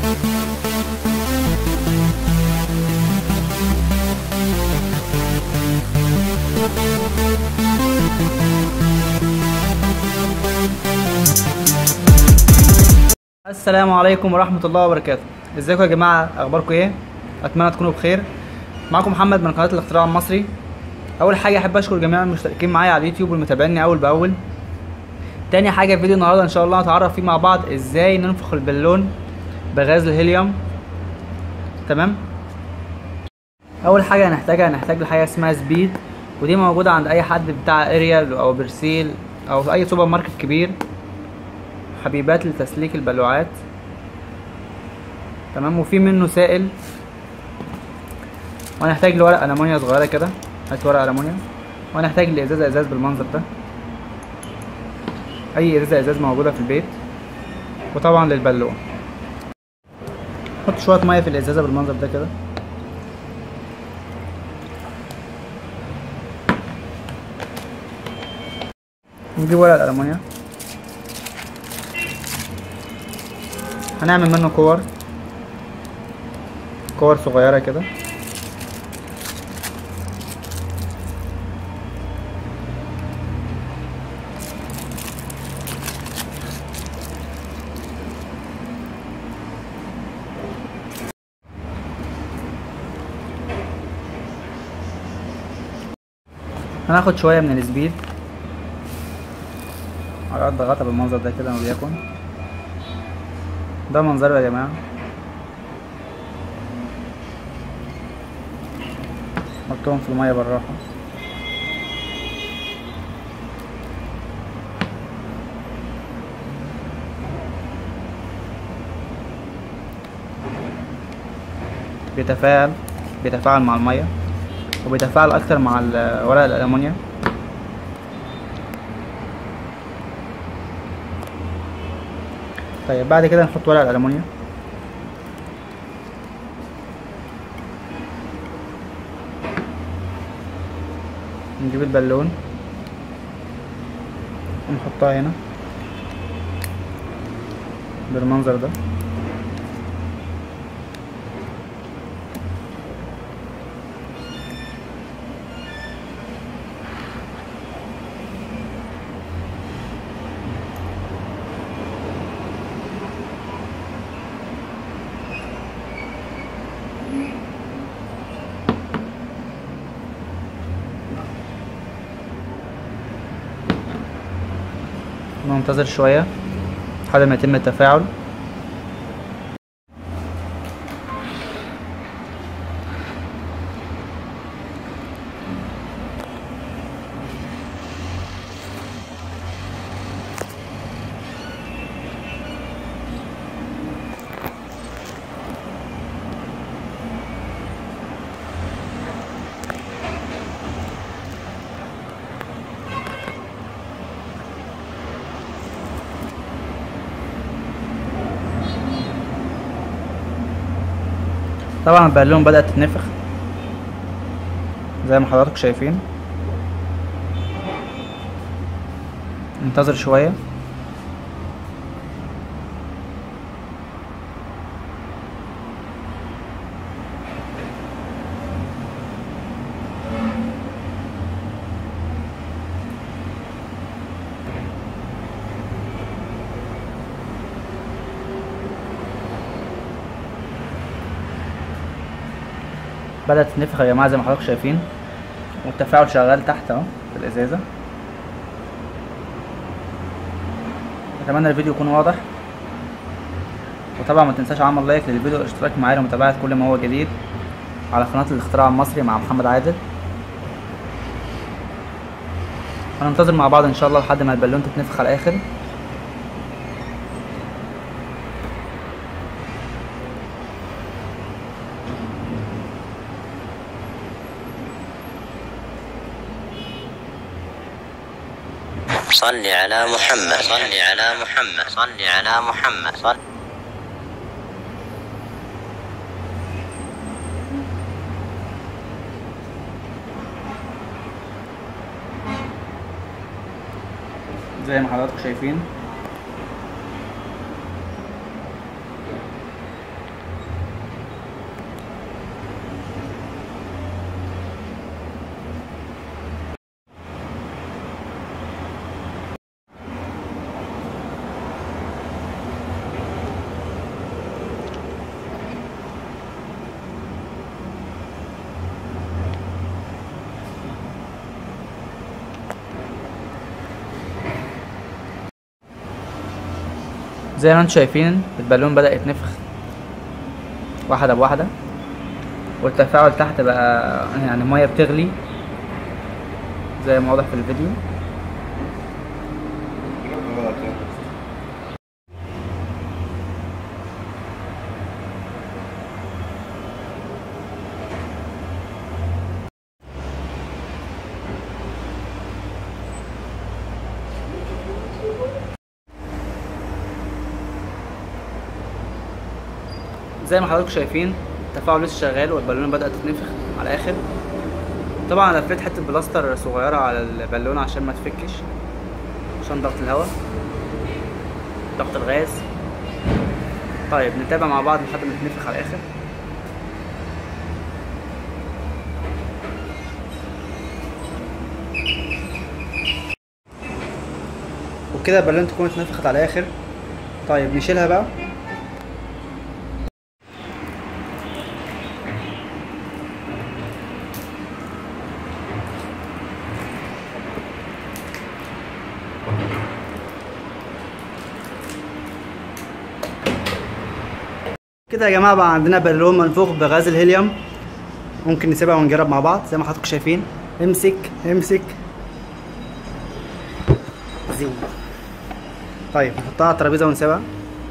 السلام عليكم ورحمة الله وبركاته ازيكم يا جماعة اخباركم ايه اتمنى تكونوا بخير معكم محمد من قناة الاختراع المصري اول حاجة احب اشكر جميع المشتركين معايا على اليوتيوب والمتابعيني اول باول تاني حاجة في فيديو النهاردة ان شاء الله هنتعرف فيه مع بعض ازاي ننفخ البالون بغاز الهيليوم تمام اول حاجة هنحتاجها هنحتاج لحاجة اسمها سبيد ودي موجودة عند اي حد بتاع اريال او برسيل او في اي سوبر ماركت كبير حبيبات لتسليك البلوعات تمام وفي منه سائل وهنحتاج لورق ألمونيا صغيرة كده هات ورق ألمونيا وهنحتاج لإزازة إزاز بالمنظر ده أي إزازة إزاز موجودة في البيت وطبعا للبلوع حط شوية مية في الإزازة بالمنظر ده كده نجيب ورق الألمونيا هنعمل منه كور كور صغيرة كده هناخد شوية من السبيد على قد غطا بالمنظر ده كده ما بيكون ده منظره يا جماعة حطهم في المية بالراحة بيتفاعل بيتفاعل مع المية وبيتفاعل أكتر مع ورق الألمونيا طيب بعد كده نحط ورق الألمونيا نجيب البالون ونحطها هنا بالمنظر ده ننتظر شوية لحد ما يتم التفاعل طبعا البالون بدأت تتنفخ زي ما حضراتكم شايفين ننتظر شوية بدأت تنفخ يا جماعة زي ما حضراتكم شايفين والتفاعل شغال تحت اهو في الإزازة أتمنى الفيديو يكون واضح وطبعا ما تنساش عمل لايك للفيديو والاشتراك معايا لمتابعة كل ما هو جديد على قناة الاختراع المصري مع محمد عادل هننتظر مع بعض ان شاء الله لحد ما البالون تتنفخ على الاخر صل على محمد صل على محمد صل على محمد صل زي ما حضراتكم شايفين زي ما انتم شايفين البالون بدأ يتنفخ واحدة بواحدة والتفاعل تحت بقى يعني المية بتغلي زي ما واضح في الفيديو زي ما حضراتكم شايفين التفاعل لسه شغال والبالونه بدأت تتنفخ على الآخر طبعا أنا لفيت حتة بلاستر صغيرة على البالونة عشان ما تفكش عشان ضغط الهواء ضغط الغاز طيب نتابع مع بعض لحد ما تنفخ على الآخر وكده البالونه تكون اتنفخت على الآخر طيب نشيلها بقى كده يا جماعه بقى عندنا بالون منفوخ بغاز الهيليوم ممكن نسيبها ونجرب مع بعض زي ما حضراتكم شايفين امسك امسك زيو طيب نحطها على الترابيزه ونسيبها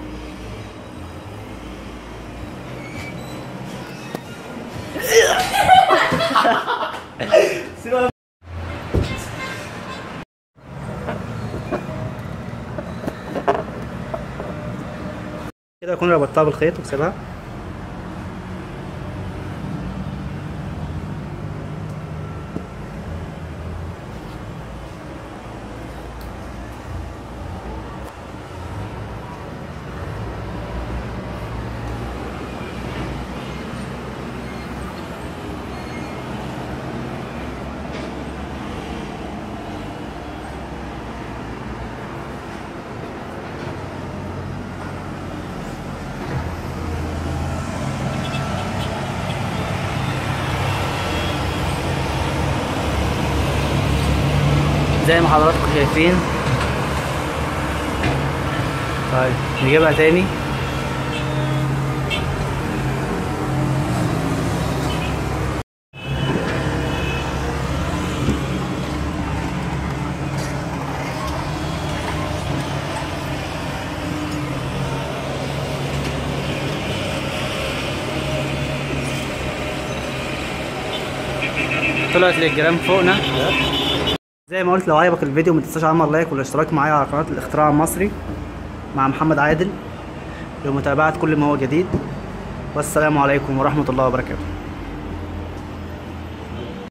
كده اكون ربطتها بالخيط وسيبها زي ما حضراتكم شايفين طيب نجيبها تاني طلعت للجرام فوقنا زي ما قلت لو عجبك الفيديو ما تنساش تعمل لايك والاشتراك معايا على قناه الاختراع المصري مع محمد عادل لمتابعه كل ما هو جديد والسلام عليكم ورحمه الله وبركاته